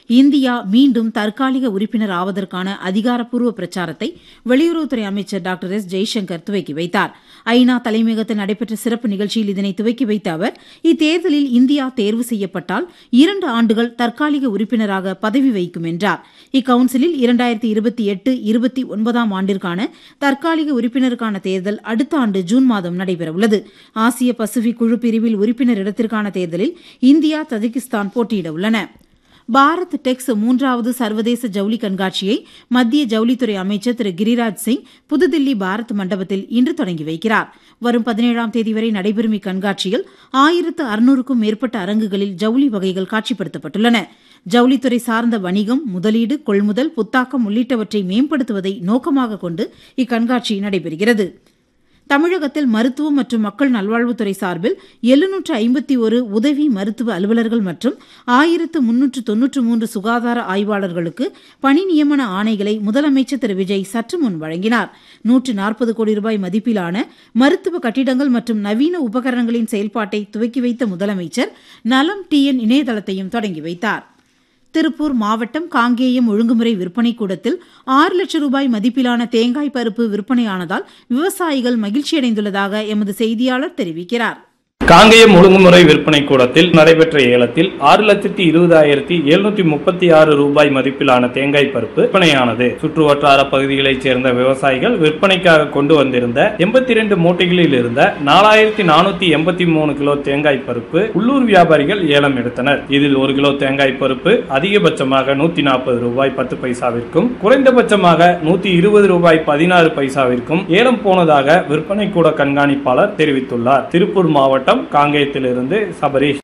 India மீண்டும் தற்காலிக உறுப்பினர் ஆவதற்கான அதிகாரப்பூர்வ பிரச்சாரத்தை வெளியுறவுத்துறை அமைச்சர் டாக்டர் எஸ் ஜெய்சங்கர் துவக்கி வைத்தார் ஐநா தலைமையகத்தில் நடைபெற்ற சிறப்பு நிகழ்ச்சியில் இதனை துவக்கி வைத்த அவர் இத்தேர்தலில் இந்தியா தேர்வு செய்யப்பட்டால் இரண்டு ஆண்டுகள் தற்காலிக உறுப்பினராக பதவி வகிக்கும் என்றார் இக்கவுன்சிலில் இரண்டாயிரத்தி இருபத்தி எட்டு இருபத்தி ஒன்பதாம் ஆண்டிற்கான தற்காலிக உறுப்பினருக்கான தேர்தல் அடுத்த ஆண்டு ஜூன் மாதம் நடைபெறவுள்ளது ஆசிய பசிபிக் குழு பிரிவில் உறுப்பினர் இடத்திற்கான தேர்தலில் இந்தியா தஜிகிஸ்தான் போட்டியிட உள்ளன பாரத் டெக்ஸ் மூன்றாவது சர்வதேச ஜவுளி கண்காட்சியை மத்திய ஜவுளித்துறை அமைச்சர் திரு கிரிராஜ் சிங் புதுதில்லி பாரத் மண்டபத்தில் இன்று தொடங்கி வைக்கிறார் வரும் பதினேழாம் தேதி வரை நடைபெறும் இக்கண்காட்சியில் ஆயிரத்து அறுநூறுக்கும் மேற்பட்ட அரங்குகளில் ஜவுளி வகைகள் காட்சிப்படுத்தப்பட்டுள்ளன ஜவுளித்துறை சார்ந்த வணிகம் முதலீடு கொள்முதல் புத்தாக்கம் உள்ளிட்டவற்றை மேம்படுத்துவதை நோக்கமாக கொண்டு இக்கண்காட்சி நடைபெறுகிறது தமிழகத்தில் மருத்துவம் மற்றும் மக்கள் நல்வாழ்வுத்துறை சார்பில் எழுநூற்று ஐம்பத்தி ஒரு உதவி மருத்துவ அலுவலர்கள் மற்றும் ஆயிரத்து முன்னூற்று தொன்னூற்று மூன்று சுகாதார ஆய்வாளர்களுக்கு பணி நியமன ஆணைகளை முதலமைச்சர் திரு விஜய் சற்று முன் வழங்கினார் நூற்று நாற்பது கோடி ரூபாய் மதிப்பிலான மருத்துவ கட்டிடங்கள் மற்றும் நவீன உபகரணங்களின் செயல்பாட்டை துவக்கி வைத்த முதலமைச்சர் நலம் டிஎன் இணையதளத்தையும் தொடங்கி வைத்தார் திருப்பூர் மாவட்டம் காங்கேயம் ஒழுங்குமுறை விற்பனை கூடத்தில் ஆறு லட்சம் ரூபாய் மதிப்பிலான தேங்காய் பருப்பு விற்பனையானதால் விவசாயிகள் மகிழ்ச்சியடைந்துள்ளதாக எமது செய்தியாளர் தெரிவிக்கிறார் காங்கேயம் ஒழுங்குமுறை விற்பனை கூடத்தில் நடைபெற்ற ஏலத்தில் ஆறு லட்சத்தி இருபதாயிரத்தி எழுநூத்தி முப்பத்தி ஆறு ரூபாய் மதிப்பிலான தேங்காய் பருப்பு விற்பனையானது சுற்று வட்டார பகுதிகளைச் சேர்ந்த விவசாயிகள் விற்பனைக்காக கொண்டு வந்திருந்த எண்பத்தி இரண்டு மூட்டைகளில் இருந்த நாலாயிரத்தி நானூத்தி எண்பத்தி மூணு கிலோ தேங்காய் பருப்பு உள்ளூர் வியாபாரிகள் ஏலம் எடுத்தனர் இதில் ஒரு கிலோ தேங்காய் பருப்பு அதிகபட்சமாக நூத்தி நாற்பது ரூபாய் பத்து பைசாவிற்கும் குறைந்தபட்சமாக நூத்தி இருபது ரூபாய் பதினாறு பைசாவிற்கும் ஏலம் போனதாக விற்பனை கூட கண்காணிப்பாளர் தெரிவித்துள்ளார் திருப்பூர் மாவட்டம் காங்கேயத்திலிருந்து சபரீஷ்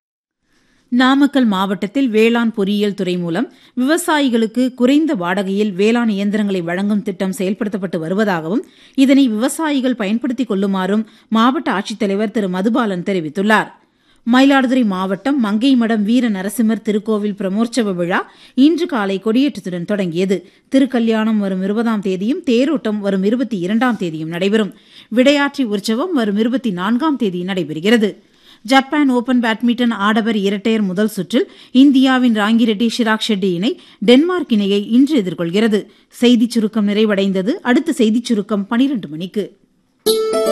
நாமக்கல் மாவட்டத்தில் வேளாண் பொறியியல் துறை மூலம் விவசாயிகளுக்கு குறைந்த வாடகையில் வேளாண் இயந்திரங்களை வழங்கும் திட்டம் செயல்படுத்தப்பட்டு வருவதாகவும் இதனை விவசாயிகள் பயன்படுத்திக் கொள்ளுமாறும் மாவட்ட ஆட்சித்தலைவர் திரு மதுபாலன் தெரிவித்துள்ளார் மயிலாடுதுறை மாவட்டம் மங்கைமடம் வீர நரசிம்மர் திருக்கோவில் பிரமோற்சவ விழா இன்று காலை கொடியேற்றத்துடன் தொடங்கியது திருக்கல்யாணம் வரும் இருபதாம் தேதியும் தேரோட்டம் வரும் இருபத்தி இரண்டாம் தேதியும் நடைபெறும் விடையாற்றி உற்சவம் வரும் இருபத்தி நான்காம் தேதி நடைபெறுகிறது ஜப்பான் ஓபன் பேட்மிண்டன் ஆடவர் இரட்டையர் முதல் சுற்றில் இந்தியாவின் ராங்கிரெட்டி ஷிராக் ஷெட்டி இணை டென்மார்க் இணையை இன்று எதிர்கொள்கிறது செய்திச் சுருக்கம் நிறைவடைந்தது அடுத்த செய்திச் சுருக்கம் பனிரண்டு மணிக்கு